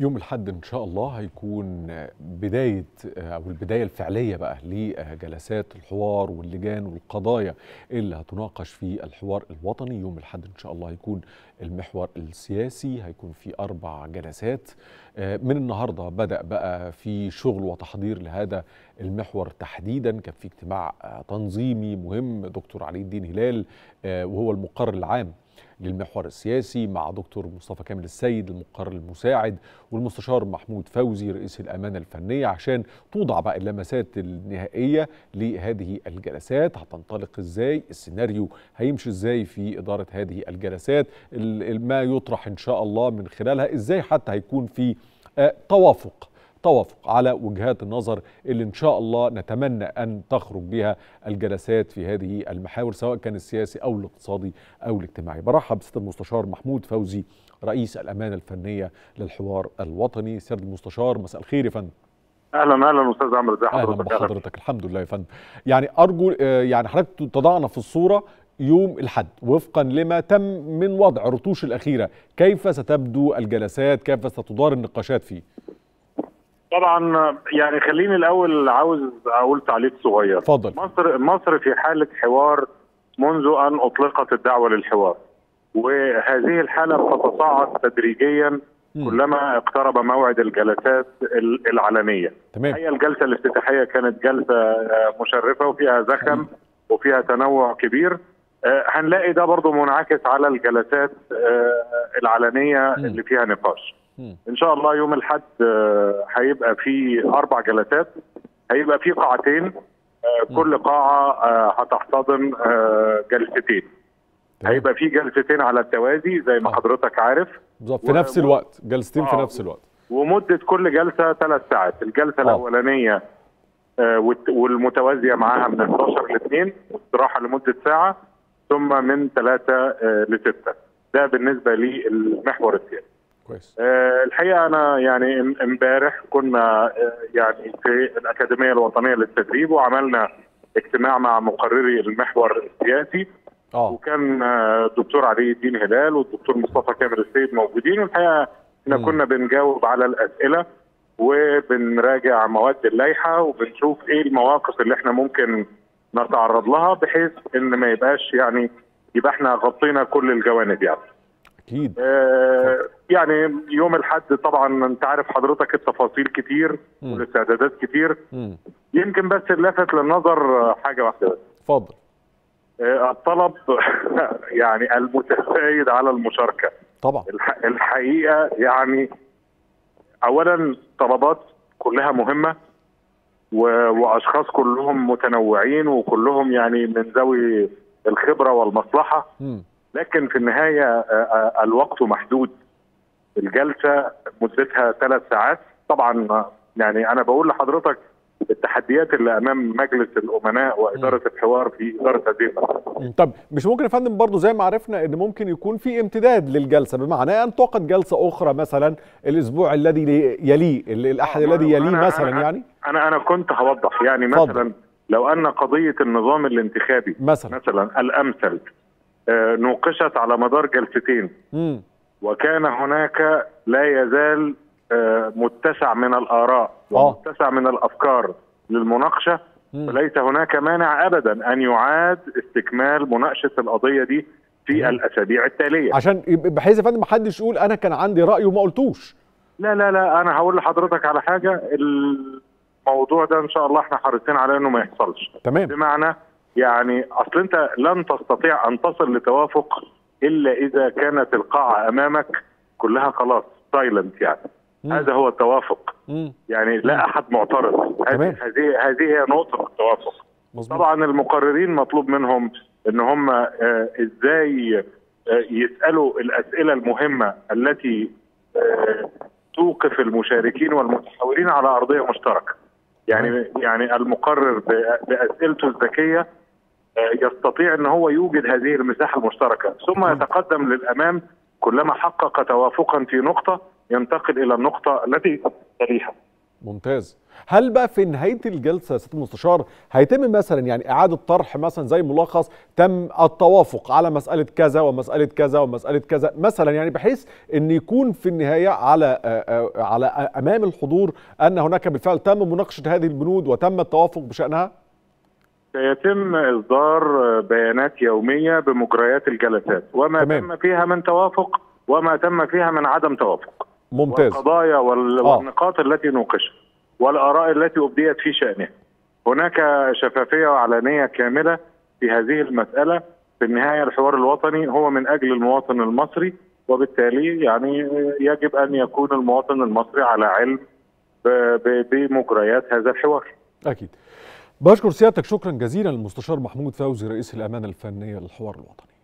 يوم الحد ان شاء الله هيكون بدايه او البدايه الفعليه بقى لجلسات الحوار واللجان والقضايا اللي هتناقش في الحوار الوطني يوم الحد ان شاء الله هيكون المحور السياسي هيكون في اربع جلسات من النهارده بدا بقى في شغل وتحضير لهذا المحور تحديدا كان في اجتماع تنظيمي مهم دكتور علي الدين هلال وهو المقرر العام للمحور السياسي مع دكتور مصطفى كامل السيد المقرر المساعد والمستشار محمود فوزي رئيس الامانه الفنيه عشان توضع بقى اللمسات النهائيه لهذه الجلسات هتنطلق ازاي السيناريو هيمشي ازاي في اداره هذه الجلسات ما يطرح ان شاء الله من خلالها ازاي حتى هيكون في توافق توافق على وجهات النظر اللي ان شاء الله نتمنى ان تخرج بها الجلسات في هذه المحاور سواء كان السياسي او الاقتصادي او الاجتماعي. برحب بسياده المستشار محمود فوزي رئيس الامانه الفنيه للحوار الوطني. سياده المستشار مساء الخير يا فندم. اهلا اهلا استاذ عمرو ازي حضرتك؟ اهلا بحضرتك الحمد لله يا فندم. يعني ارجو يعني حضرتك تضعنا في الصوره يوم الحد وفقا لما تم من وضع رتوش الاخيره، كيف ستبدو الجلسات؟ كيف ستدار النقاشات فيه؟ طبعا يعني خليني الاول عاوز اقول تعليق صغير اتفضل مصر مصر في حاله حوار منذ ان اطلقت الدعوه للحوار وهذه الحاله بتتصاعد تدريجيا م. كلما اقترب موعد الجلسات العلنيه تمام هي الجلسه الافتتاحيه كانت جلسه مشرفه وفيها زخم وفيها تنوع كبير هنلاقي ده برضو منعكس على الجلسات العلنيه م. اللي فيها نقاش ان شاء الله يوم الاحد هيبقى في اربع جلسات هيبقى في قاعتين كل قاعه هتحتضن جلستين هيبقى في جلستين على التوازي زي ما حضرتك عارف بالظبط في نفس الوقت جلستين في نفس الوقت ومده كل جلسه ثلاث ساعات الجلسه أوه. الاولانيه والمتوازيه معاها من 11 ل 2 واستراحه لمده ساعه ثم من 3 ل 6 ده بالنسبه للمحور السياسي كويس آه الحقيقه انا يعني امبارح كنا آه يعني في الاكاديميه الوطنيه للتدريب وعملنا اجتماع مع مقرري المحور السياسي اه وكان الدكتور آه علي الدين هلال والدكتور مصطفى كامل السيد موجودين والحقيقه احنا كنا بنجاوب على الاسئله وبنراجع مواد اللائحه وبنشوف ايه المواقف اللي احنا ممكن نتعرض لها بحيث ان ما يبقاش يعني يبقى احنا غطينا كل الجوانب يعني اكيد آه يعني يوم الحد طبعا انت عارف حضرتك التفاصيل كتير والاستعدادات كتير م. يمكن بس اللافت للنظر حاجه واحده بس اتفضل آه الطلب يعني المتزايد على المشاركه طبعا الح الحقيقه يعني اولا طلبات كلها مهمه واشخاص كلهم متنوعين وكلهم يعني من ذوي الخبره والمصلحه م. لكن في النهايه الوقت محدود الجلسه مدتها ثلاث ساعات طبعا يعني انا بقول لحضرتك التحديات اللي امام مجلس الامناء واداره الحوار في اداره هذه المساله. طب مش ممكن يا فندم برضه زي ما عرفنا ان ممكن يكون في امتداد للجلسه بمعنى ان تعقد جلسه اخرى مثلا الاسبوع الذي يليه الاحد الذي يليه أنا مثلا أنا يعني انا انا كنت هوضح يعني مثلا فضل. لو ان قضيه النظام الانتخابي مثلا مثلا الامثل آه نوقشت على مدار جلستين م. وكان هناك لا يزال آه متسع من الاراء ومتسع من الافكار للمناقشه م. فليس هناك مانع ابدا ان يعاد استكمال مناقشه القضيه دي في م. الاسابيع التاليه عشان بحيث يا فندم ما حدش يقول انا كان عندي راي وما قلتوش لا لا لا انا هقول لحضرتك على حاجه الموضوع ده ان شاء الله احنا حريصين على انه ما يحصلش تمام بمعنى يعني اصل انت لن تستطيع ان تصل لتوافق الا اذا كانت القاعه امامك كلها خلاص سايلنت يعني مم. هذا هو التوافق مم. يعني لا احد معترض تمام. هذه هذه هذه هي نقطه التوافق مظبوط طبعا المقررين مطلوب منهم ان هم آه ازاي آه يسالوا الاسئله المهمه التي آه توقف المشاركين والمتحولين على ارضيه مشتركه يعني يعني المقرر ب- باسئلته الذكيه آه، يستطيع ان هو يوجد هذه المساحه المشتركه ثم مم. يتقدم للامام كلما حقق توافقا في نقطه ينتقل الى النقطه التي تليها ممتاز هل بقى في نهايه الجلسه يا سياده المستشار هيتم مثلا يعني اعاده طرح مثلا زي ملخص تم التوافق على مساله كذا ومساله كذا ومساله كذا مثلا يعني بحيث ان يكون في النهايه على على امام الحضور ان هناك بالفعل تم مناقشه هذه البنود وتم التوافق بشانها؟ سيتم اصدار بيانات يوميه بمجريات الجلسات وما تمام. تم فيها من توافق وما تم فيها من عدم توافق ممتاز والقضايا والنقاط آه. التي نوقشت والاراء التي ابديت في شانها هناك شفافيه وعلانيه كامله في هذه المساله في النهايه الحوار الوطني هو من اجل المواطن المصري وبالتالي يعني يجب ان يكون المواطن المصري على علم بمجريات هذا الحوار اكيد بشكر سيادتك شكرا جزيلا للمستشار محمود فوزي رئيس الامانه الفنيه للحوار الوطني